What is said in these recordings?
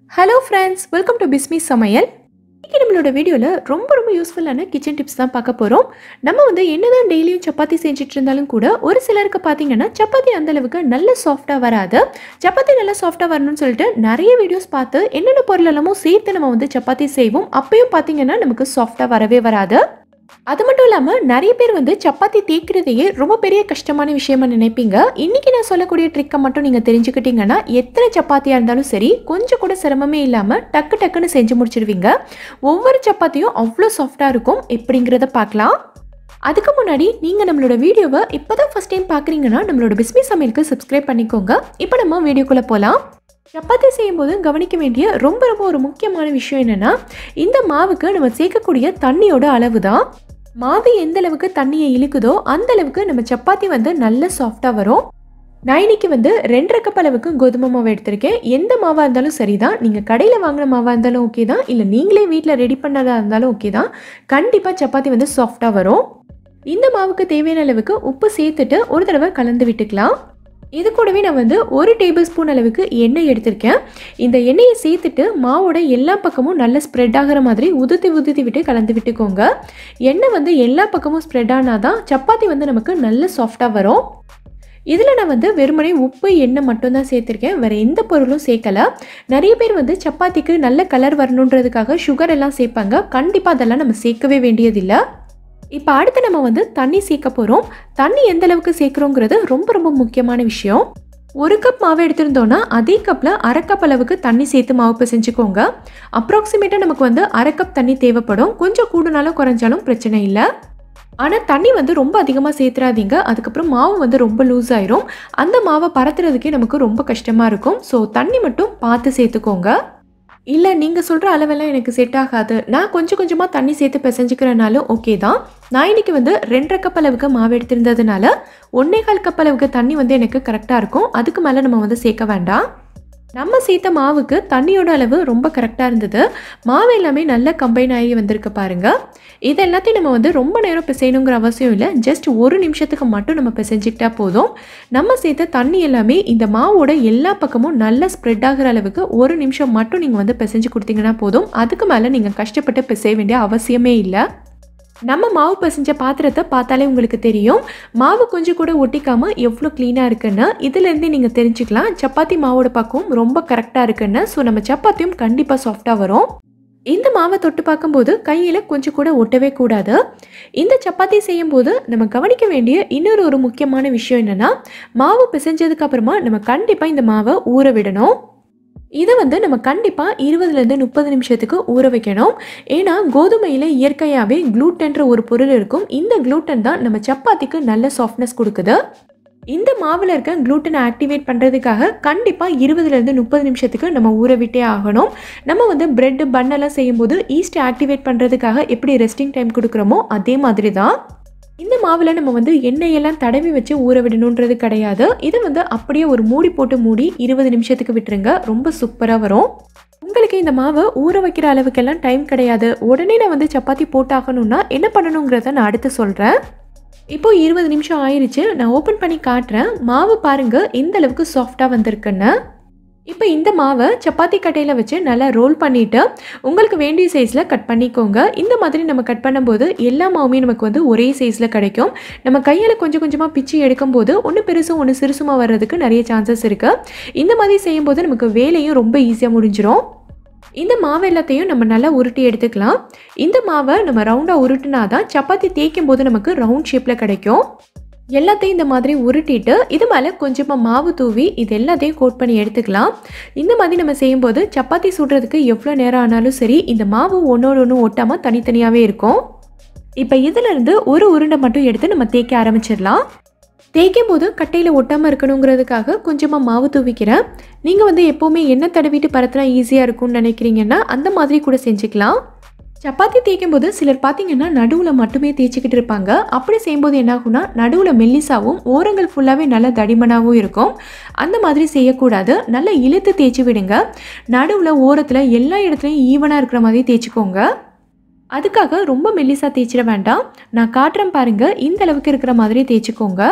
hello friends welcome to Bismi சமையல் இன்றைக்கி நம்மளோட வீடியோவில் ரொம்ப ரொம்ப யூஸ்ஃபுல்லான கிச்சன் டிப்ஸ் தான் பார்க்க போகிறோம் நம்ம வந்து என்னதான் டெய்லியும் சப்பாத்தி செஞ்சுட்டு இருந்தாலும் கூட ஒரு சிலருக்கு பார்த்தீங்கன்னா சப்பாத்தி அந்த அளவுக்கு நல்ல சாஃப்டாக வராது சப்பாத்தி நல்லா சாஃப்டாக வரணும்னு சொல்லிட்டு நிறைய வீடியோஸ் பார்த்து என்னென்ன பொருள் எல்லாமோ சேர்த்து நம்ம வந்து சப்பாத்தி செய்வோம் அப்பயும் பார்த்தீங்கன்னா நமக்கு சாஃப்டாக வரவே வராது அது மட்டும் இல்லாமல் நிறைய பேர் வந்து சப்பாத்தி தேய்க்கிறதையே ரொம்ப பெரிய கஷ்டமான விஷயமா நினைப்பீங்க இன்னைக்கு நான் சொல்லக்கூடிய ட்ரிக்கை மட்டும் நீங்கள் தெரிஞ்சுக்கிட்டீங்கன்னா எத்தனை சப்பாத்தியாக இருந்தாலும் சரி கொஞ்சம் கூட சிரமமே இல்லாமல் டக்கு டக்குன்னு செஞ்சு முடிச்சிடுவீங்க ஒவ்வொரு சப்பாத்தியும் அவ்வளோ சாஃப்டாக இருக்கும் எப்படிங்கிறத பார்க்கலாம் அதுக்கு முன்னாடி நீங்கள் நம்மளோட வீடியோவை இப்போ தான் ஃபஸ்ட் டைம் பார்க்குறீங்கன்னா நம்மளோட பிஸ்மி சமையலுக்கு சப்ஸ்கிரைப் பண்ணிக்கோங்க இப்போ நம்ம வீடியோக்குள்ளே போகலாம் சப்பாத்தி செய்யும்போது கவனிக்க வேண்டிய ரொம்ப ரொம்ப ஒரு முக்கியமான விஷயம் என்னென்னா இந்த மாவுக்கு நம்ம சேர்க்கக்கூடிய தண்ணியோட அளவு தான் மாவு எந்த அளவுக்கு தண்ணியை இழுக்குதோ அந்த அளவுக்கு நம்ம சப்பாத்தி வந்து நல்ல சாஃப்டாக வரும் நான் இன்னைக்கு வந்து ரெண்டரை கப் அளவுக்கு கோதுமை மாவு எடுத்திருக்கேன் எந்த மாவாக இருந்தாலும் சரிதான் நீங்கள் கடையில் வாங்கின மாவாக இருந்தாலும் ஓகே தான் இல்லை நீங்களே வீட்டில் ரெடி பண்ணதாக இருந்தாலும் ஓகே தான் கண்டிப்பாக சப்பாத்தி வந்து சாஃப்டாக வரும் இந்த மாவுக்கு தேவையான அளவுக்கு உப்பு சேர்த்துட்டு ஒரு தடவை கலந்து விட்டுக்கலாம் இது கூடவே நான் வந்து ஒரு டேபிள் ஸ்பூன் அளவுக்கு எண்ணெய் எடுத்திருக்கேன் இந்த எண்ணெயை சேர்த்துட்டு மாவோட எல்லா பக்கமும் நல்ல ஸ்ப்ரெட் ஆகிற மாதிரி உதுத்தி உதுத்தி விட்டு கலந்து விட்டுக்கோங்க எண்ணெய் வந்து எல்லா பக்கமும் ஸ்ப்ரெட் ஆனால் தான் சப்பாத்தி வந்து நமக்கு நல்ல சாஃப்டாக வரும் இதில் நான் வந்து வெறுமனே உப்பு எண்ணெய் மட்டும்தான் சேர்த்துருக்கேன் வேறு எந்த பொருளும் சேர்க்கல நிறைய பேர் வந்து சப்பாத்திக்கு நல்ல கலர் வரணுன்றதுக்காக சுகர் எல்லாம் சேர்ப்பாங்க கண்டிப்பாக அதெல்லாம் நம்ம சேர்க்கவே வேண்டியதில்லை இப்போ அடுத்து நம்ம வந்து தண்ணி சேர்க்க போகிறோம் தண்ணி எந்த அளவுக்கு சேர்க்குறோங்கிறது ரொம்ப ரொம்ப முக்கியமான விஷயம் ஒரு கப் மாவு எடுத்திருந்தோன்னா அதே கப்பில் அரை கப் அளவுக்கு தண்ணி சேர்த்து மாவு பிசைஞ்சுக்கோங்க அப்ராக்சிமேட்டாக நமக்கு வந்து அரை கப் தண்ணி தேவைப்படும் கொஞ்சம் கூடுனாலும் குறைஞ்சாலும் பிரச்சனை இல்லை ஆனால் தண்ணி வந்து ரொம்ப அதிகமாக சேர்த்துறாதீங்க அதுக்கப்புறம் மாவு வந்து ரொம்ப லூஸ் ஆயிரும் அந்த மாவை பரத்துறதுக்கே நமக்கு ரொம்ப கஷ்டமாக இருக்கும் ஸோ தண்ணி மட்டும் பார்த்து சேர்த்துக்கோங்க இல்லை நீங்கள் சொல்கிற அளவெல்லாம் எனக்கு செட் ஆகாது நான் கொஞ்சம் கொஞ்சமாக தண்ணி சேர்த்து பிசைஞ்சுக்கிறனாலும் ஓகே தான் நான் இன்னைக்கு வந்து ரெண்டரை கப் அளவுக்கு மாவு எடுத்திருந்ததுனால ஒன்றே கால் கப் அளவுக்கு தண்ணி வந்து எனக்கு கரெக்டாக இருக்கும் அதுக்கு மேலே நம்ம வந்து சேர்க்க வேண்டாம் நம்ம சேர்த்த மாவுக்கு தண்ணியோட அளவு ரொம்ப கரெக்டாக இருந்தது மாவு எல்லாமே நல்லா கம்பைன் ஆகி வந்திருக்கு பாருங்க இது எல்லாத்தையும் நம்ம வந்து ரொம்ப நேரம் பிசையணுங்கிற அவசியம் இல்லை ஜஸ்ட் ஒரு நிமிஷத்துக்கு மட்டும் நம்ம பிசைஞ்சிக்கிட்டா போதும் நம்ம சேர்த்த தண்ணி எல்லாமே இந்த மாவோட எல்லா பக்கமும் நல்லா ஸ்ப்ரெட் ஆகிற அளவுக்கு ஒரு நிமிஷம் மட்டும் நீங்கள் வந்து பிசைஞ்சு கொடுத்தீங்கன்னா போதும் அதுக்கு மேலே நீங்கள் கஷ்டப்பட்டு பிசைய வேண்டிய அவசியமே இல்லை நம்ம மாவு பசைஞ்ச பாத்திரத்தை பார்த்தாலே உங்களுக்கு தெரியும் மாவு கொஞ்சம் கூட ஒட்டிக்காமல் எவ்வளோ க்ளீனாக இருக்குன்னு இதுலேருந்தே நீங்கள் தெரிஞ்சுக்கலாம் சப்பாத்தி மாவோட பக்கம் ரொம்ப கரெக்டாக இருக்குன்னு ஸோ நம்ம சப்பாத்தியும் கண்டிப்பாக சாஃப்டாக வரும் இந்த மாவை தொட்டு பார்க்கும்போது கையில் கொஞ்சம் கூட ஒட்டவே கூடாது இந்த சப்பாத்தி செய்யும்போது நம்ம கவனிக்க வேண்டிய இன்னொரு ஒரு முக்கியமான விஷயம் என்னென்னா மாவு பிசைஞ்சதுக்கு அப்புறமா நம்ம கண்டிப்பாக இந்த மாவை ஊற விடணும் இதை வந்து நம்ம கண்டிப்பாக இருபதுலேருந்து முப்பது நிமிஷத்துக்கு ஊற வைக்கணும் ஏன்னா கோதுமையில் இயற்கையாகவே க்ளூட்டன்ற ஒரு பொருள் இருக்கும் இந்த க்ளூட்டன் தான் நம்ம சப்பாத்திக்கு நல்ல சாஃப்ட்னஸ் கொடுக்குது இந்த மாவில் இருக்க க்ளூட்டனை ஆக்டிவேட் பண்ணுறதுக்காக கண்டிப்பாக இருபதுலேருந்து முப்பது நிமிஷத்துக்கு நம்ம ஊற விட்டே ஆகணும் நம்ம வந்து பிரெட் பன்னெல்லாம் செய்யும்போது ஈஸ்ட் ஆக்டிவேட் பண்ணுறதுக்காக எப்படி ரெஸ்டிங் டைம் கொடுக்குறோமோ அதே மாதிரி தான் இந்த மாவில் நம்ம வந்து எண்ணெயெல்லாம் தடவி வச்சு ஊற விடணுன்றது கிடையாது இதை வந்து அப்படியே ஒரு மூடி போட்டு மூடி இருபது நிமிஷத்துக்கு விட்டுருங்க ரொம்ப சூப்பராக வரும் உங்களுக்கு இந்த மாவை ஊற வைக்கிற அளவுக்கெல்லாம் டைம் கிடையாது உடனே நான் வந்து சப்பாத்தி போட்டாகணும்னா என்ன பண்ணணுங்கிறத நான் அடுத்து சொல்கிறேன் இப்போ இருபது நிமிஷம் ஆயிடுச்சு நான் ஓப்பன் பண்ணி காட்டுறேன் மாவு பாருங்கள் எந்த அளவுக்கு சாஃப்டாக வந்திருக்குன்னு இப்போ இந்த மாவை சப்பாத்தி கட்டையில் வச்சு நல்லா ரோல் பண்ணிவிட்டு உங்களுக்கு வேண்டிய சைஸில் கட் பண்ணிக்கோங்க இந்த மாதிரி நம்ம கட் பண்ணும்போது எல்லா மாவுமே நமக்கு வந்து ஒரே சைஸில் கிடைக்கும் நம்ம கையில் கொஞ்சம் கொஞ்சமாக பிச்சு எடுக்கும்போது ஒன்று பெருசும் ஒன்று சிறுசுமாக வர்றதுக்கு நிறைய சான்சஸ் இருக்குது இந்த மாதிரி செய்யும்போது நமக்கு வேலையும் ரொம்ப ஈஸியாக முடிஞ்சிடும் இந்த மாவு எல்லாத்தையும் நம்ம நல்லா உருட்டி எடுத்துக்கலாம் இந்த மாவை நம்ம ரவுண்டாக உருட்டினா தான் சப்பாத்தி தேய்க்கும் போது நமக்கு ரவுண்ட் ஷேப்பில் கிடைக்கும் எல்லாத்தையும் இந்த மாதிரி உருட்டிட்டு இது மேலே கொஞ்சமாக மாவு தூவி இது எல்லாத்தையும் கோட் பண்ணி எடுத்துக்கலாம் இந்த மாதிரி நம்ம செய்யும்போது சப்பாத்தி சுடுறதுக்கு எவ்வளோ நேரம் ஆனாலும் சரி இந்த மாவு ஒன்றோடு ஒன்று ஒட்டாமல் தனித்தனியாகவே இருக்கும் இப்போ இதிலிருந்து ஒரு உருண்டை மட்டும் எடுத்து நம்ம தேய்க்க ஆரம்பிச்சிடலாம் தேய்க்கும் போது கட்டையில் ஒட்டாமல் இருக்கணுங்கிறதுக்காக கொஞ்சமாக மாவு தூவிக்கிறேன் நீங்கள் வந்து எப்போவுமே எண்ணெய் தடவிட்டு பரத்துனா ஈஸியாக இருக்கும்னு நினைக்கிறீங்கன்னா அந்த மாதிரி கூட செஞ்சுக்கலாம் சப்பாத்தி தேய்க்கும் போது சிலர் பார்த்தீங்கன்னா நடுவில் மட்டுமே தேய்ச்சிக்கிட்டு இருப்பாங்க அப்படி செய்யும்போது என்ன ஆகும்னா நடுவில் மெல்லிசாவும் ஓரங்கள் ஃபுல்லாகவே நல்ல தடிமனாகவும் இருக்கும் அந்த மாதிரி செய்யக்கூடாது நல்லா இழுத்து தேய்ச்சி விடுங்க நடுவில் ஓரத்தில் எல்லா இடத்துலையும் ஈவனாக இருக்கிற மாதிரி தேய்ச்சிக்கோங்க அதுக்காக ரொம்ப மெல்லிசாக தேய்ச்சிட வேண்டாம் நான் காட்டுறேன் பாருங்கள் இந்த அளவுக்கு இருக்கிற மாதிரி தேய்ச்சிக்கோங்க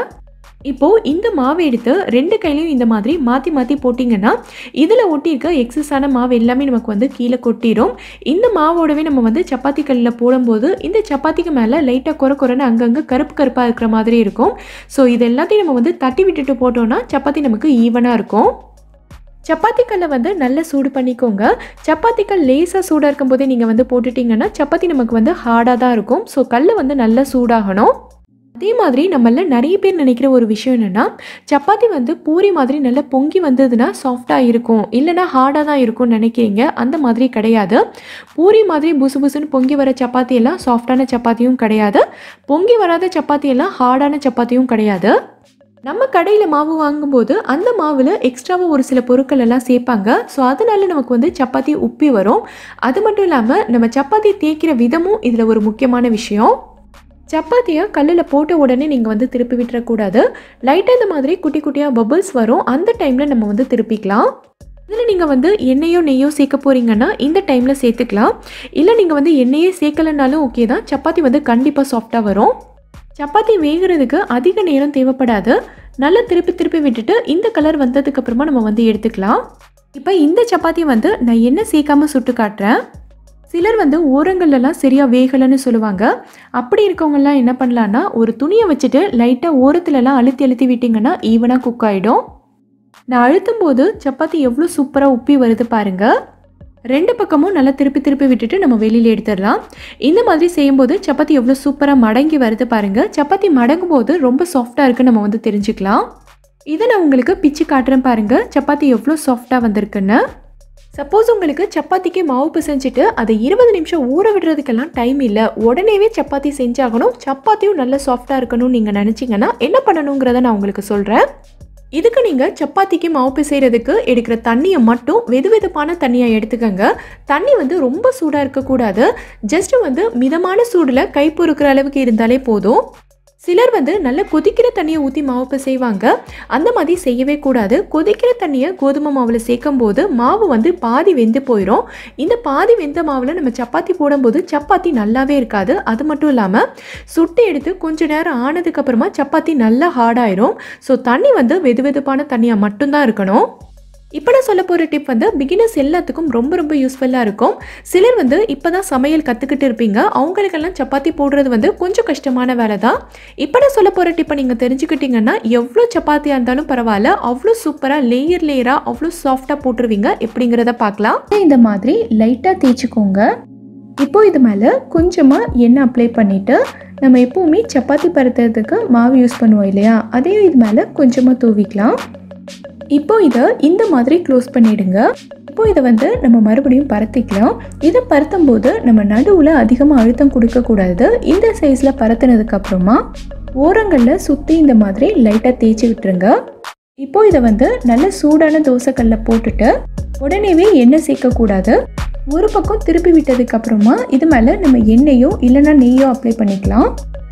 இப்போது இந்த மாவு எடுத்து ரெண்டு கையிலையும் இந்த மாதிரி மாற்றி மாற்றி போட்டிங்கன்னா இதில் ஒட்டியிருக்க எக்ஸஸான மாவு எல்லாமே நமக்கு வந்து கீழே கொட்டிடும் இந்த மாவோடவே நம்ம வந்து சப்பாத்தி கல்லில் போடும்போது இந்த சப்பாத்திக்கு மேலே லைட்டாக குறை குறைன்னு அங்கங்கே கருப்பு கருப்பாக இருக்கிற மாதிரி இருக்கும் ஸோ இது எல்லாத்தையும் நம்ம வந்து தட்டி விட்டுட்டு போட்டோம்னா சப்பாத்தி நமக்கு ஈவனாக இருக்கும் சப்பாத்தி கல்லை வந்து நல்லா சூடு பண்ணிக்கோங்க சப்பாத்தி கல் லேசாக சூடாக இருக்கும்போதே நீங்கள் வந்து போட்டுட்டிங்கன்னா சப்பாத்தி நமக்கு வந்து ஹார்டாக தான் இருக்கும் ஸோ கல் வந்து நல்லா சூடாகணும் அதே மாதிரி நம்மள நிறைய பேர் நினைக்கிற ஒரு விஷயம் என்னென்னா சப்பாத்தி வந்து பூரி மாதிரி நல்லா பொங்கி வந்ததுன்னா சாஃப்டாக இருக்கும் இல்லைனா ஹார்டாக தான் இருக்கும்னு நினைக்கிறீங்க அந்த மாதிரி கிடையாது பூரி மாதிரி புசு புசுன்னு பொங்கி வர சப்பாத்தி எல்லாம் சாஃப்டான சப்பாத்தியும் கிடையாது பொங்கி வராத சப்பாத்தி எல்லாம் ஹார்டான சப்பாத்தியும் கிடையாது நம்ம கடையில் மாவு வாங்கும்போது அந்த மாவில் எக்ஸ்ட்ராவாக ஒரு சில பொருட்கள் எல்லாம் சேர்ப்பாங்க ஸோ அதனால நமக்கு வந்து சப்பாத்தி உப்பி வரும் அது மட்டும் இல்லாமல் நம்ம சப்பாத்தி தேய்க்கிற விதமும் இதில் ஒரு முக்கியமான விஷயம் சப்பாத்தியை கல்லில் போட்ட உடனே நீங்கள் வந்து திருப்பி விட்டுறக்கூடாது லைட்டாக இந்த மாதிரி குட்டி குட்டியாக பபிள்ஸ் வரும் அந்த டைமில் நம்ம வந்து திருப்பிக்கலாம் இதில் நீங்கள் வந்து எண்ணெயோ நெய்யோ சேர்க்க போகிறீங்கன்னா இந்த டைமில் சேர்த்துக்கலாம் இல்லை நீங்கள் வந்து எண்ணெயே சேர்க்கலைனாலும் ஓகே தான் சப்பாத்தி வந்து கண்டிப்பாக சாஃப்டாக வரும் சப்பாத்தி வேகிறதுக்கு அதிக நேரம் தேவைப்படாது நல்லா திருப்பி திருப்பி விட்டுட்டு இந்த கலர் வந்ததுக்கப்புறமா நம்ம வந்து எடுத்துக்கலாம் இப்போ இந்த சப்பாத்தி வந்து நான் எண்ணெய் சேர்க்காம சுட்டு காட்டுறேன் சிலர் வந்து ஓரங்கள்லாம் சரியாக வேகலைன்னு சொல்லுவாங்க அப்படி இருக்கவங்கலாம் என்ன பண்ணலான்னா ஒரு துணியை வச்சுட்டு லைட்டாக ஓரத்துலலாம் அழுத்தி அழுத்தி விட்டிங்கன்னா ஈவனாக குக் ஆகிடும் நான் அழுத்தும் போது சப்பாத்தி எவ்வளோ சூப்பராக உப்பி வருது பாருங்கள் ரெண்டு பக்கமும் நல்லா திருப்பி திருப்பி விட்டுட்டு நம்ம வெளியில் எடுத்துடலாம் இந்த மாதிரி செய்யும்போது சப்பாத்தி எவ்வளோ சூப்பராக மடங்கி வருது பாருங்கள் சப்பாத்தி மடங்கும் போது ரொம்ப சாஃப்டாக இருக்குன்னு நம்ம வந்து தெரிஞ்சுக்கலாம் இதை நான் உங்களுக்கு பிச்சு காட்டுறேன் பாருங்கள் சப்பாத்தி எவ்வளோ சாஃப்டாக வந்திருக்குன்னு சப்போஸ் உங்களுக்கு சப்பாத்திக்கு மாவு பிசைஞ்சிட்டு அதை இருபது நிமிஷம் ஊற விடுறதுக்கெல்லாம் டைம் இல்லை உடனேவே சப்பாத்தி செஞ்சாகணும் சப்பாத்தியும் நல்ல சாஃப்டாக இருக்கணும்னு நீங்கள் நினச்சிங்கன்னா என்ன பண்ணணுங்கிறத நான் உங்களுக்கு சொல்கிறேன் இதுக்கு நீங்கள் சப்பாத்திக்கு மாவு பிசைகிறதுக்கு எடுக்கிற தண்ணியை மட்டும் வெது வெதுப்பான தண்ணியை எடுத்துக்கோங்க தண்ணி வந்து ரொம்ப சூடாக இருக்கக்கூடாது ஜஸ்ட் வந்து மிதமான சூடில் கை பொறுக்கிற அளவுக்கு இருந்தாலே போதும் சிலர் வந்து நல்ல கொதிக்கிற தண்ணியை ஊற்றி மாவு பிசைவாங்க அந்த மாதிரி செய்யவே கூடாது கொதிக்கிற தண்ணியை கோதுமை மாவில் சேர்க்கும் போது மாவு வந்து பாதி வெந்து போயிடும் இந்த பாதி வெந்த மாவில் நம்ம சப்பாத்தி போடும்போது சப்பாத்தி நல்லாவே இருக்காது அது மட்டும் இல்லாமல் சுட்டு எடுத்து கொஞ்ச நேரம் ஆனதுக்கப்புறமா சப்பாத்தி நல்லா ஹார்டாயிரும் ஸோ தண்ணி வந்து வெது வெதுப்பான தண்ணியாக மட்டும்தான் இருக்கணும் இப்போ நான் சொல்ல போகிற டிப் வந்து பிகினர்ஸ் எல்லாத்துக்கும் ரொம்ப ரொம்ப யூஸ்ஃபுல்லாக இருக்கும் சிலர் வந்து இப்போ தான் சமையல் கற்றுக்கிட்டு இருப்பீங்க அவங்களுக்கெல்லாம் சப்பாத்தி போடுறது வந்து கொஞ்சம் கஷ்டமான வேலை தான் இப்போ நான் சொல்ல போகிற டிப்பை நீங்கள் தெரிஞ்சுக்கிட்டீங்கன்னா எவ்வளோ சப்பாத்தியாக இருந்தாலும் பரவாயில்ல அவ்வளோ சூப்பராக லேயர் லேயராக அவ்வளோ சாஃப்டாக போட்டுருவீங்க எப்படிங்கிறத பார்க்கலாம் இந்த மாதிரி லைட்டாக தேய்ச்சிக்கோங்க இப்போ இது மேலே கொஞ்சமாக எண்ணெய் அப்ளை பண்ணிவிட்டு நம்ம எப்போவுமே சப்பாத்தி பரத்துறதுக்கு மாவு யூஸ் பண்ணுவோம் இல்லையா அதையும் இது மேலே கொஞ்சமாக தூவிக்கலாம் இப்போ இதை இந்த மாதிரி க்ளோஸ் பண்ணிடுங்க இப்போ இதை வந்து நம்ம மறுபடியும் பரத்திக்கலாம் இதை பரத்தும் போது நம்ம நடுவில் அதிகமாக அழுத்தம் கொடுக்கக்கூடாது இந்த சைஸில் பரத்துனதுக்கு அப்புறமா ஓரங்களில் சுற்றி இந்த மாதிரி லைட்டாக தேய்ச்சி விட்டுருங்க இப்போ இதை வந்து நல்ல சூடான தோசைக்கல்ல போட்டுட்டு உடனேவே எண்ணெய் சேர்க்கக்கூடாது ஒரு பக்கம் திருப்பி விட்டதுக்கு அப்புறமா இது மேலே நம்ம எண்ணெயோ இல்லைன்னா நெய்யோ அப்ளை பண்ணிக்கலாம்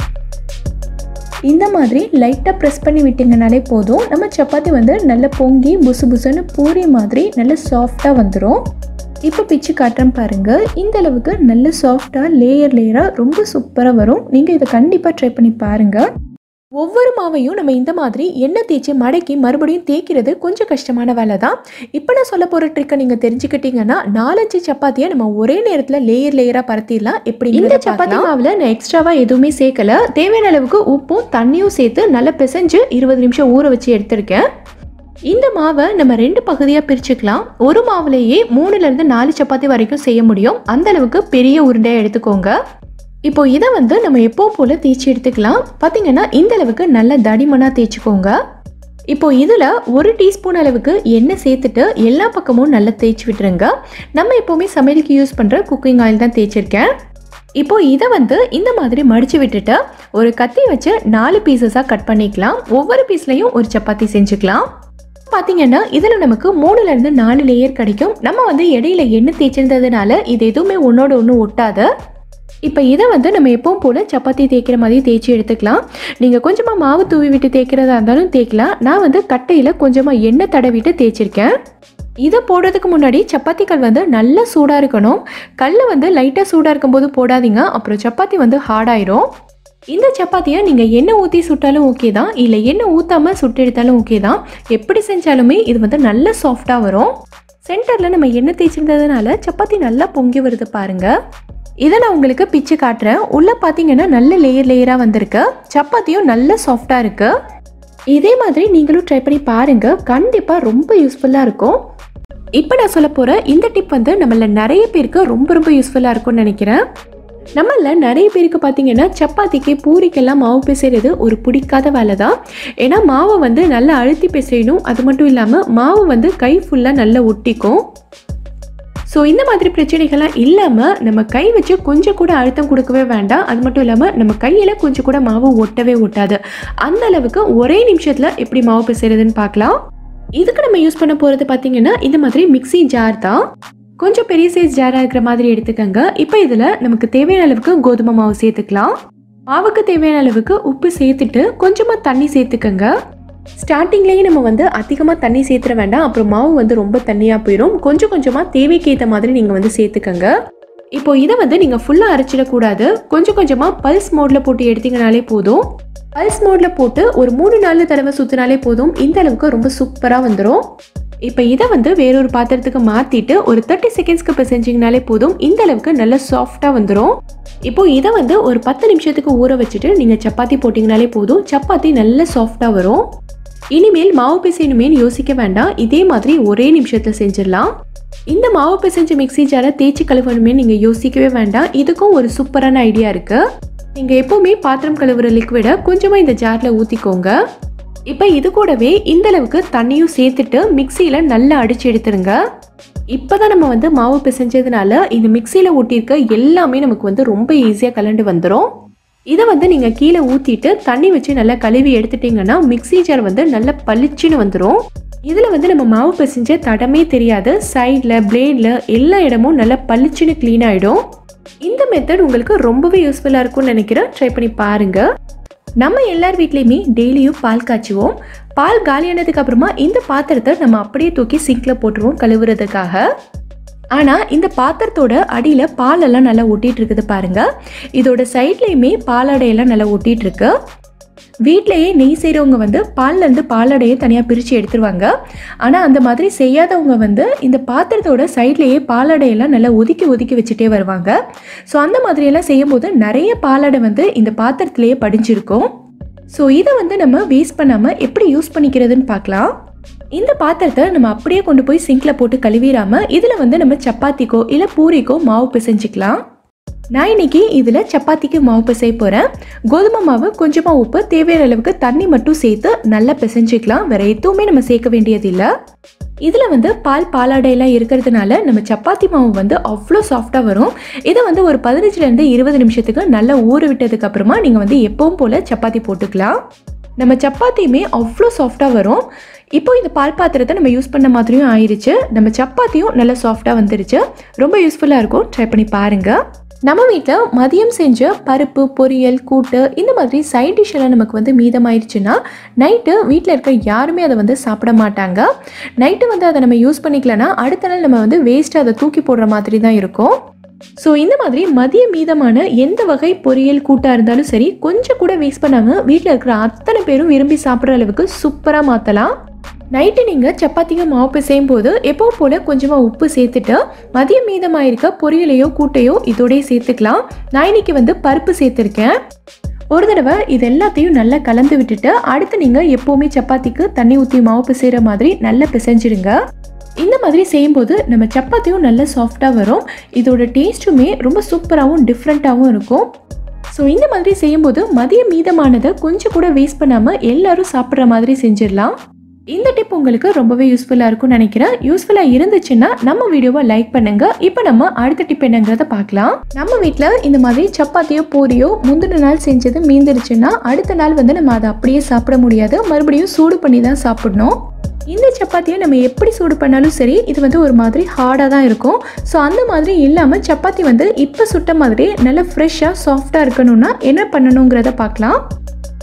இந்த மாதிரி லைட்டாக ப்ரெஸ் பண்ணி விட்டிங்கனாலே போதும் நம்ம சப்பாத்தி வந்து நல்ல பொங்கி புசு புசுன்னு பூரி மாதிரி நல்ல சாஃப்டாக வந்துடும் இப்போ பிச்சு காட்டுறேன் பாருங்கள் இந்த அளவுக்கு நல்ல சாஃப்டாக லேயர் லேயராக ரொம்ப சூப்பராக வரும் நீங்கள் இதை கண்டிப்பாக ட்ரை பண்ணி பாருங்கள் ஒவ்வொரு மாவையும் நம்ம இந்த மாதிரி எண்ணெய் தேய்ச்சி மடக்கி மறுபடியும் தேய்க்கிறது கொஞ்சம் கஷ்டமான வேலை தான் இப்போ நான் சொல்ல போகிற ட்ரிக்கை நீங்கள் தெரிஞ்சுக்கிட்டீங்கன்னா நாலஞ்சு சப்பாத்தியை நம்ம ஒரே நேரத்தில் லேயர் லேயராக பரத்திடலாம் எப்படி இந்த சப்பாத்தி மாவில் நான் எக்ஸ்ட்ராவாக எதுவுமே சேர்க்கல தேவையான அளவுக்கு உப்பும் தண்ணியும் சேர்த்து நல்லா பிசைஞ்சு இருபது நிமிஷம் ஊற வச்சு எடுத்திருக்கேன் இந்த மாவை நம்ம ரெண்டு பகுதியாக பிரிச்சுக்கலாம் ஒரு மாவுலேயே மூணுலேருந்து நாலு சப்பாத்தி வரைக்கும் செய்ய முடியும் அந்த அளவுக்கு பெரிய உருண்டையாக எடுத்துக்கோங்க இப்போ இதை வந்து நம்ம எப்போ போல் தேய்ச்சி எடுத்துக்கலாம் பார்த்தீங்கன்னா இந்த அளவுக்கு நல்ல தடிமனாக தேய்ச்சிக்கோங்க இப்போ இதில் ஒரு டீஸ்பூன் அளவுக்கு எண்ணெய் சேர்த்துட்டு எல்லா பக்கமும் நல்லா தேய்ச்சி விட்டுருங்க நம்ம எப்போவுமே சமையலுக்கு யூஸ் பண்ணுற குக்கிங் ஆயில் தான் தேய்ச்சிருக்கேன் இப்போ இதை வந்து இந்த மாதிரி மடித்து விட்டுட்டு ஒரு கத்தி வச்சு நாலு பீசஸாக கட் பண்ணிக்கலாம் ஒவ்வொரு பீஸ்லையும் ஒரு சப்பாத்தி செஞ்சுக்கலாம் பார்த்தீங்கன்னா இதில் நமக்கு மூணுலேருந்து நாலு லேயர் கிடைக்கும் நம்ம வந்து இடையில எண்ணெய் தேய்ச்சிருந்ததுனால இது எதுவுமே ஒன்றோட ஒன்று ஒட்டாது இப்போ இதை வந்து நம்ம எப்பவும் போல் சப்பாத்தி தேய்க்கிற மாதிரி தேய்ச்சி எடுத்துக்கலாம் நீங்கள் கொஞ்சமாக மாவு தூவி விட்டு தேய்க்கிறதா இருந்தாலும் தேய்க்கலாம் நான் வந்து கட்டையில் கொஞ்சமாக எண்ணெய் தடவிட்டு தேய்ச்சிருக்கேன் இதை போடுறதுக்கு முன்னாடி சப்பாத்தி கல் வந்து நல்லா சூடாக இருக்கணும் கல் வந்து லைட்டாக சூடாக இருக்கும்போது போடாதீங்க அப்புறம் சப்பாத்தி வந்து ஹார்டாயிரும் இந்த சப்பாத்தியை நீங்கள் எண்ணெய் ஊற்றி சுட்டாலும் ஓகே தான் இல்லை எண்ணெய் ஊற்றாமல் சுட்டு எடுத்தாலும் ஓகே தான் எப்படி செஞ்சாலுமே இது வந்து நல்ல சாஃப்டாக வரும் சென்டரில் நம்ம எண்ணெய் தேய்ச்சிருந்ததுனால சப்பாத்தி நல்லா பொங்கி வருது பாருங்கள் இதை நான் உங்களுக்கு பிச்சு காட்டுறேன் உள்ளே பார்த்தீங்கன்னா நல்ல லேயர் லேயராக வந்திருக்கு சப்பாத்தியும் நல்ல சாஃப்டாக இருக்குது இதே மாதிரி நீங்களும் ட்ரை பண்ணி பாருங்கள் கண்டிப்பாக ரொம்ப யூஸ்ஃபுல்லாக இருக்கும் இப்போ நான் சொல்ல போகிற இந்த டிப் வந்து நம்மள நிறைய பேருக்கு ரொம்ப ரொம்ப யூஸ்ஃபுல்லாக இருக்கும்னு நினைக்கிறேன் நம்மள நிறைய பேருக்கு பார்த்தீங்கன்னா சப்பாத்திக்கு பூரிக்கெல்லாம் மாவு பிசைறது ஒரு பிடிக்காத வேலை தான் ஏன்னா மாவை வந்து நல்லா அழுத்தி பிசையணும் அது மட்டும் இல்லாமல் மாவு வந்து கை ஃபுல்லாக நல்லா ஒட்டிக்கும் ஸோ இந்த மாதிரி பிரச்சனைகள்லாம் இல்லாமல் நம்ம கை வச்சு கொஞ்சம் கூட அழுத்தம் கொடுக்கவே வேண்டாம் அது மட்டும் இல்லாமல் நம்ம கையில் கொஞ்சம் கூட மாவு ஒட்டவே ஒட்டாது அந்த அளவுக்கு ஒரே நிமிஷத்தில் எப்படி மாவு பிசைறதுன்னு பார்க்கலாம் இதுக்கு நம்ம யூஸ் பண்ண போகிறது பார்த்தீங்கன்னா இந்த மாதிரி மிக்ஸி ஜார் தான் கொஞ்சம் பெரிய சைஸ் ஜாராக இருக்கிற மாதிரி எடுத்துக்கோங்க இப்போ இதில் நமக்கு தேவையான அளவுக்கு கோதுமை மாவு சேர்த்துக்கலாம் மாவுக்கு தேவையான அளவுக்கு உப்பு சேர்த்துட்டு கொஞ்சமாக தண்ணி சேர்த்துக்கோங்க ஸ்டார்டிங்லேயே நம்ம வந்து அதிகமாக தண்ணி சேர்த்துட வேண்டாம் அப்புறம் மாவு வந்து ரொம்ப தண்ணியாக போயிடும் கொஞ்சம் கொஞ்சமாக தேவைக்கு ஏற்ற மாதிரி நீங்கள் வந்து சேர்த்துக்கோங்க இப்போ இதை வந்து நீங்கள் ஃபுல்லாக அரைச்சிடக்கூடாது கொஞ்சம் கொஞ்சமாக பல்ஸ் மோடில் போட்டு எடுத்தீங்கனாலே போதும் பல்ஸ் மோடில் போட்டு ஒரு மூணு நாலு தடவை சுற்றினாலே போதும் இந்த அளவுக்கு ரொம்ப சூப்பராக வந்துடும் இப்போ இதை வந்து வேறொரு பாத்திரத்துக்கு மாற்றிட்டு ஒரு தேர்ட்டி செகண்ட்ஸ்க்கு இப்போ செஞ்சிங்கனாலே போதும் இந்த அளவுக்கு நல்ல சாஃப்டாக வந்துடும் இப்போ இதை வந்து ஒரு பத்து நிமிஷத்துக்கு ஊற வச்சுட்டு நீங்கள் சப்பாத்தி போட்டிங்கனாலே போதும் சப்பாத்தி நல்ல சாஃப்டாக வரும் இனிமேல் மாவு பிசையணுமேனு யோசிக்க வேண்டாம் இதே மாதிரி ஒரே நிமிஷத்தில் செஞ்சிடலாம் இந்த மாவு பிசைஞ்ச மிக்ஸி ஜாரை தேய்ச்சி கழுவணுமே நீங்கள் யோசிக்கவே வேண்டாம் இதுக்கும் ஒரு சூப்பரான ஐடியா இருக்குது நீங்கள் எப்போவுமே பாத்திரம் கழுவுற லிக்விடை கொஞ்சமாக இந்த ஜாரில் ஊற்றிக்கோங்க இப்போ இது கூடவே இந்த அளவுக்கு தண்ணியும் சேர்த்துட்டு மிக்சியில் நல்லா அடிச்சு எடுத்துருங்க இப்போ தான் நம்ம வந்து மாவு பிசைஞ்சதுனால இந்த மிக்சியில் ஊட்டியிருக்க எல்லாமே நமக்கு வந்து ரொம்ப ஈஸியாக கலண்டு வந்துடும் இதை வந்து நீங்கள் கீழே ஊற்றிட்டு தண்ணி வச்சு நல்லா கழுவி எடுத்துட்டிங்கன்னா மிக்ஸி ஜார் வந்து நல்லா பளிச்சுன்னு வந்துடும் இதில் வந்து நம்ம மாவு பிசைஞ்ச தடமே தெரியாது சைடில் பிளேடில் எல்லா இடமும் நல்லா பளிச்சுன்னு க்ளீன் ஆகிடும் இந்த மெத்தட் உங்களுக்கு ரொம்பவே யூஸ்ஃபுல்லாக இருக்கும்னு நினைக்கிறேன் ட்ரை பண்ணி பாருங்கள் நம்ம எல்லார் வீட்லேயுமே டெய்லியும் பால் காய்ச்சுவோம் பால் காலியானதுக்கு அப்புறமா இந்த பாத்திரத்தை நம்ம அப்படியே தூக்கி சிங்கில் போட்டுருவோம் கழுவுறதுக்காக ஆனால் இந்த பாத்திரத்தோட அடியில் பாலெல்லாம் நல்லா ஒட்டிட்டு இருக்குது பாருங்க இதோட சைட்லேயுமே பாலாடையெல்லாம் நல்லா ஒட்டிட்டு இருக்கு வீட்டிலேயே நெய் செய்கிறவங்க வந்து பால்லேருந்து பாலாடையை தனியாக பிரித்து எடுத்துருவாங்க ஆனால் அந்த மாதிரி செய்யாதவங்க வந்து இந்த பாத்திரத்தோட சைட்லேயே பாலாடையெல்லாம் நல்லா ஒதுக்கி ஒதுக்கி வச்சுட்டே வருவாங்க ஸோ அந்த மாதிரியெல்லாம் செய்யும்போது நிறைய பாலாடை வந்து இந்த பாத்திரத்திலேயே படிஞ்சிருக்கும் ஸோ இதை வந்து நம்ம வேஸ்ட் பண்ணாமல் எப்படி யூஸ் பண்ணிக்கிறதுன்னு பார்க்கலாம் இந்த பாத்திரத்தை நம்ம அப்படியே கொண்டு போய் சிங்கில் போட்டு கழுவிடாம இதில் வந்து நம்ம சப்பாத்திக்கோ இல்லை பூரிக்கோ மாவு பிசைஞ்சிக்கலாம் நான் இன்னைக்கு இதில் சப்பாத்திக்கு மாவு பிசைய போகிறேன் கோதுமை மாவு கொஞ்சமாக உப்பு தேவையான அளவுக்கு தண்ணி மட்டும் சேர்த்து நல்லா பிசைஞ்சிக்கலாம் வேற எதுவுமே நம்ம சேர்க்க வேண்டியதில்லை இதில் வந்து பால் பாலாடையெல்லாம் இருக்கிறதுனால நம்ம சப்பாத்தி மாவு வந்து அவ்வளோ சாஃப்டாக வரும் இதை வந்து ஒரு பதினஞ்சுலேருந்து இருபது நிமிஷத்துக்கு நல்லா ஊற விட்டதுக்கு அப்புறமா நீங்கள் வந்து எப்பவும் போல் சப்பாத்தி போட்டுக்கலாம் நம்ம சப்பாத்தியுமே அவ்வளோ சாஃப்டாக வரும் இப்போ இந்த பால் பாத்திரத்தை நம்ம யூஸ் பண்ண மாதிரியும் ஆயிருச்சு நம்ம சப்பாத்தியும் நல்லா சாஃப்டாக வந்துருச்சு ரொம்ப யூஸ்ஃபுல்லாக இருக்கும் ட்ரை பண்ணி பாருங்கள் நம்ம வீட்டில் மதியம் செஞ்ச பருப்பு பொரியல் கூட்டு இந்த மாதிரி சைட் டிஷ் எல்லாம் நமக்கு வந்து மீதமாயிருச்சுன்னா நைட்டு வீட்டில் இருக்க யாருமே அதை வந்து சாப்பிட மாட்டாங்க நைட்டு வந்து அதை நம்ம யூஸ் பண்ணிக்கலனா அடுத்த நாள் நம்ம வந்து வேஸ்ட்டாக அதை தூக்கி போடுற மாதிரி தான் இருக்கும் ஸோ இந்த மாதிரி மதிய மீதமான எந்த வகை பொரியல் கூட்டாக இருந்தாலும் சரி கொஞ்சம் கூட வேஸ்ட் பண்ணாமல் வீட்டில் இருக்கிற அத்தனை பேரும் விரும்பி சாப்பிட்ற அளவுக்கு சூப்பராக மாற்றலாம் நைட்டு நீங்கள் சப்பாத்திங்க மாவு பிசையும் போது எப்பவும் போல் கொஞ்சமாக உப்பு சேர்த்துட்டு மதியம் மீதமாயிருக்க பொரியலையோ கூட்டையோ இதோடய சேர்த்துக்கலாம் நான் இன்னைக்கு வந்து பருப்பு சேர்த்துருக்கேன் ஒரு தடவை இது எல்லாத்தையும் நல்லா கலந்து விட்டுட்டு அடுத்து நீங்கள் எப்போவுமே சப்பாத்திக்கு தண்ணி ஊற்றி மாவு பிசைகிற மாதிரி நல்லா பிசைஞ்சிடுங்க இந்த மாதிரி செய்யும்போது நம்ம சப்பாத்தியும் நல்ல சாஃப்டாக வரும் இதோட டேஸ்ட்டுமே ரொம்ப சூப்பராகவும் டிஃப்ரெண்ட்டாகவும் இருக்கும் ஸோ இந்த மாதிரி செய்யும்போது மதியம் மீதமானதை கொஞ்சம் கூட வேஸ்ட் பண்ணாமல் எல்லாரும் சாப்பிட்ற மாதிரி செஞ்சிடலாம் இந்த டிப் உங்களுக்கு ரொம்பவே யூஸ்ஃபுல்லாக இருக்கும்னு நினைக்கிறேன் யூஸ்ஃபுல்லாக இருந்துச்சுன்னா நம்ம வீடியோவை லைக் பண்ணுங்க இப்போ நம்ம அடுத்த டிப் என்னங்கிறத பார்க்கலாம் நம்ம வீட்டில் இந்த மாதிரி சப்பாத்தியோ பூரியோ முந்தின நாள் செஞ்சது மீந்துருச்சுன்னா அடுத்த நாள் வந்து நம்ம அதை அப்படியே சாப்பிட முடியாது மறுபடியும் சூடு பண்ணி தான் சாப்பிடணும் இந்த சப்பாத்தியை நம்ம எப்படி சூடு பண்ணாலும் சரி இது வந்து ஒரு மாதிரி ஹார்டாக தான் இருக்கும் ஸோ அந்த மாதிரி இல்லாமல் சப்பாத்தி வந்து இப்போ சுட்ட மாதிரி நல்லா ஃப்ரெஷ்ஷாக சாஃப்டாக இருக்கணும்னா என்ன பண்ணணுங்கிறத பார்க்கலாம்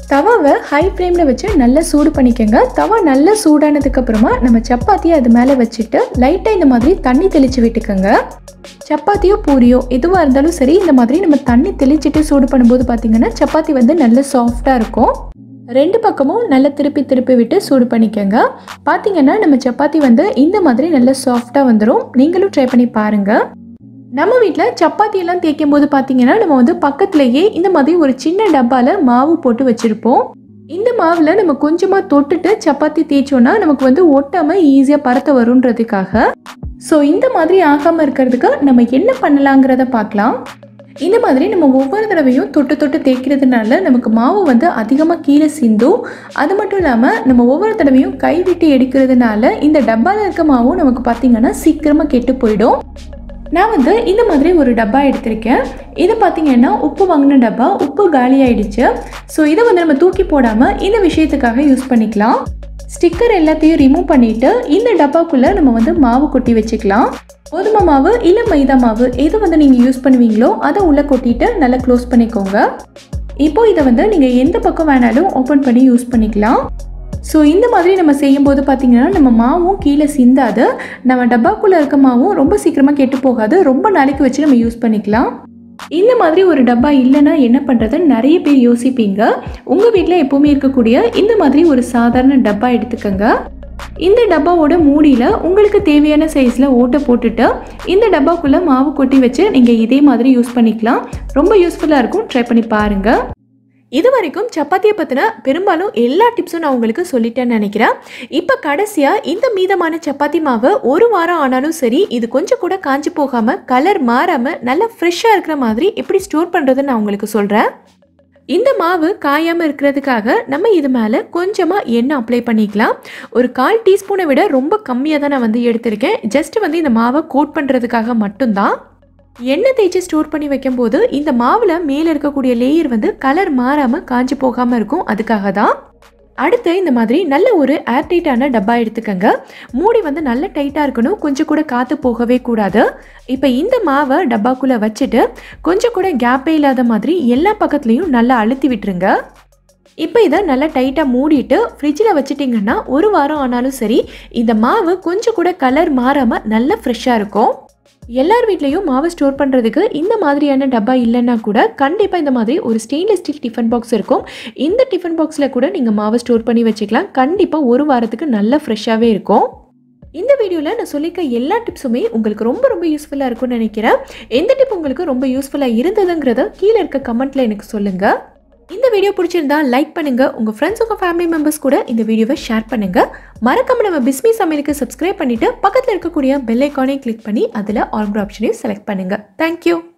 தவாவை ஹை ஃப்ளேமில் வச்சு நல்லா சூடு பண்ணிக்கோங்க தவா நல்லா சூடானதுக்கு அப்புறமா நம்ம சப்பாத்தியை அது மேலே வச்சுட்டு லைட்டாக இந்த மாதிரி தண்ணி தெளித்து விட்டுக்கோங்க சப்பாத்தியோ பூரியோ எதுவாக இருந்தாலும் சரி இந்த மாதிரி நம்ம தண்ணி தெளிச்சிட்டு சூடு பண்ணும்போது பார்த்தீங்கன்னா சப்பாத்தி வந்து நல்ல சாஃப்டாக இருக்கும் ரெண்டு பக்கமும் நல்லா திருப்பி திருப்பி விட்டு சூடு பண்ணிக்கோங்க பார்த்தீங்கன்னா நம்ம சப்பாத்தி வந்து இந்த மாதிரி நல்ல சாஃப்டாக வந்துடும் நீங்களும் ட்ரை பண்ணி பாருங்கள் நம்ம வீட்டில் சப்பாத்தி எல்லாம் தேய்க்கும் போது பார்த்தீங்கன்னா நம்ம வந்து பக்கத்துலேயே இந்த மாதிரி ஒரு சின்ன டப்பாவில் மாவு போட்டு வச்சுருப்போம் இந்த மாவில் நம்ம கொஞ்சமாக தொட்டுட்டு சப்பாத்தி தேய்ச்சோன்னா நமக்கு வந்து ஒட்டாமல் ஈஸியாக பறத்த வருன்றதுக்காக ஸோ இந்த மாதிரி ஆகாமல் இருக்கிறதுக்கு நம்ம என்ன பண்ணலாங்கிறத பார்க்கலாம் இந்த மாதிரி நம்ம ஒவ்வொரு தடவையும் தொட்டு தொட்டு தேய்க்கிறதுனால நமக்கு மாவு வந்து அதிகமாக கீழே சிந்தும் அது மட்டும் இல்லாமல் நம்ம ஒவ்வொரு தடவையும் கை விட்டு எடுக்கிறதுனால இந்த டப்பாவில் இருக்க மாவும் நமக்கு பார்த்திங்கன்னா சீக்கிரமாக கெட்டு போயிடும் நான் வந்து இந்த மாதிரி ஒரு டப்பா எடுத்திருக்கேன் இது பார்த்தீங்கன்னா உப்பு வாங்கின டப்பா உப்பு காலி ஆயிடுச்சு ஸோ இதை வந்து நம்ம தூக்கி போடாமல் இந்த விஷயத்துக்காக யூஸ் பண்ணிக்கலாம் ஸ்டிக்கர் எல்லாத்தையும் ரிமூவ் பண்ணிவிட்டு இந்த டப்பாக்குள்ளே நம்ம வந்து மாவு கொட்டி வச்சுக்கலாம் கோதுமை மாவு இல்லை மைதா மாவு எது வந்து நீங்கள் யூஸ் பண்ணுவீங்களோ அதை உள்ளே கொட்டிட்டு நல்லா க்ளோஸ் பண்ணிக்கோங்க இப்போ இதை வந்து நீங்கள் எந்த பக்கம் வேணாலும் ஓப்பன் பண்ணி யூஸ் பண்ணிக்கலாம் ஸோ இந்த மாதிரி நம்ம செய்யும்போது பார்த்திங்கன்னா நம்ம மாவும் கீழே சிந்தாது நம்ம டப்பாக்குள்ளே இருக்க மாவும் ரொம்ப சீக்கிரமாக கெட்டு போகாது ரொம்ப நாளைக்கு வச்சு நம்ம யூஸ் பண்ணிக்கலாம் இந்த மாதிரி ஒரு டப்பா இல்லைன்னா என்ன பண்ணுறதுன்னு நிறைய பேர் யோசிப்பீங்க உங்கள் வீட்டில் எப்போவுமே இருக்கக்கூடிய இந்த மாதிரி ஒரு சாதாரண டப்பா எடுத்துக்கோங்க இந்த டப்பாவோட மூடியில் உங்களுக்கு தேவையான சைஸில் ஓட்டை போட்டுட்டு இந்த டப்பாக்குள்ளே மாவு கொட்டி வச்சு நீங்கள் இதே மாதிரி யூஸ் பண்ணிக்கலாம் ரொம்ப யூஸ்ஃபுல்லாக இருக்கும் ட்ரை பண்ணி பாருங்கள் இது வரைக்கும் சப்பாத்தியை பற்றின பெரும்பாலும் எல்லா டிப்ஸும் நான் உங்களுக்கு சொல்லிட்டேன்னு நினைக்கிறேன் இப்போ கடைசியாக இந்த மீதமான சப்பாத்தி மாவை ஒரு வாரம் ஆனாலும் சரி இது கொஞ்சம் கூட காஞ்சி போகாமல் கலர் மாறாமல் நல்லா ஃப்ரெஷ்ஷாக இருக்கிற மாதிரி எப்படி ஸ்டோர் பண்ணுறதுன்னு நான் உங்களுக்கு சொல்கிறேன் இந்த மாவு காயாமல் இருக்கிறதுக்காக நம்ம இது மேலே கொஞ்சமாக எண்ணெய் அப்ளை பண்ணிக்கலாம் ஒரு கால் டீஸ்பூனை விட ரொம்ப கம்மியாக தான் நான் வந்து எடுத்திருக்கேன் ஜஸ்ட் வந்து இந்த மாவை கோட் பண்ணுறதுக்காக மட்டும்தான் எண்ணெய் தேய்ச்சி ஸ்டோர் பண்ணி வைக்கும்போது இந்த மாவில் மேலே இருக்கக்கூடிய லேயர் வந்து கலர் மாறாமல் காஞ்சி போகாமல் இருக்கும் அதுக்காக தான் அடுத்து இந்த மாதிரி நல்ல ஒரு ஏர்டைட்டான டப்பா எடுத்துக்கோங்க மூடி வந்து நல்ல டைட்டாக இருக்கணும் கொஞ்சம் கூட காற்று போகவே கூடாது இப்போ இந்த மாவை டப்பாக்குள்ளே வச்சுட்டு கொஞ்சம் கூட கேப்பே இல்லாத மாதிரி எல்லா பக்கத்துலேயும் நல்லா அழுத்தி விட்டுருங்க இப்போ இதை நல்லா டைட்டாக மூடிட்டு ஃப்ரிட்ஜில் வச்சிட்டிங்கன்னா ஒரு வாரம் ஆனாலும் சரி இந்த மாவு கொஞ்சம் கூட கலர் மாறாமல் நல்லா ஃப்ரெஷ்ஷாக இருக்கும் எல்லார் வீட்லேயும் மாவு ஸ்டோர் பண்ணுறதுக்கு இந்த மாதிரியான டப்பா இல்லைன்னா கூட கண்டிப்பாக இந்த மாதிரி ஒரு ஸ்டெயின்லெஸ் ஸ்டீல் டிஃபன் பாக்ஸ் இருக்கும் இந்த டிஃபன் பாக்ஸில் கூட நீங்கள் மாவை ஸ்டோர் பண்ணி வச்சுக்கலாம் கண்டிப்பாக ஒரு வாரத்துக்கு நல்லா ஃப்ரெஷ்ஷாகவே இருக்கும் இந்த வீடியோவில் நான் சொல்லிக்க எல்லா டிப்ஸுமே உங்களுக்கு ரொம்ப ரொம்ப யூஸ்ஃபுல்லாக இருக்கும்னு நினைக்கிறேன் எந்த டிப் உங்களுக்கு ரொம்ப யூஸ்ஃபுல்லாக இருந்ததுங்கிறத கீழே இருக்க கமெண்ட்டில் எனக்கு சொல்லுங்கள் இந்த வீடியோ பிடிச்சிருந்தா லைக் பண்ணுங்க உங்க ஃப்ரெண்ட்ஸ் உங்க ஃபேமிலி மெம்பர்ஸ் கூட இந்த வீடியோவை ஷேர் பண்ணுங்க மறக்காம நம்ம பிஸ்மி சமையலுக்கு சப்ஸ்கிரைப் பண்ணிட்டு பக்கத்தில் இருக்கக்கூடிய பெல் ஐக்கானையும் கிளிக் பண்ணி அதில் ஆல்பர் ஆப்ஷனையும் செலக்ட் பண்ணுங்க தேங்க்யூ